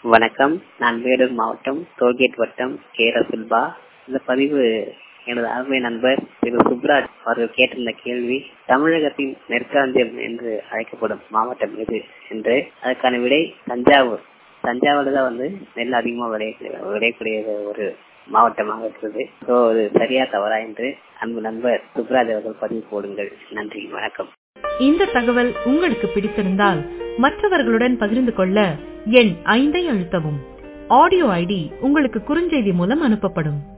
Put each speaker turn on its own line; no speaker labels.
வணக்கம் நான் வேலூர் மாவட்டம் டோல்கேட் வட்டம் கே ரசுல்பா இந்த பதிவு எனது அருமை நண்பர் திரு சுப்ராஜ் அவர்கள் கேட்டிருந்த கேள்வி தமிழகத்தின் நெற்களஞ்சியம் என்று அழைக்கப்படும் மாவட்டம் எது என்று அதற்கான விடை தஞ்சாவூர் தஞ்சாவூர்ல தான் வந்து நெல் அதிகமாக விளையக்கூடிய விளையக்கூடிய ஒரு மாவட்டமாக இருக்கிறது ஸோ அது சரியா தவறா என்று அன்பு நண்பர் சுப்ராஜ் அவர்கள் பதிவு போடுங்கள் நன்றி வணக்கம்
இந்த தகவல் உங்களுக்கு பிடித்திருந்தால் மற்றவர்களுடன் பகிர்ந்து கொள்ள எண் ஐந்தை அழுத்தவும் ஆடியோ ஐடி உங்களுக்கு குறுஞ்செய்தி மூலம் அனுப்பப்படும்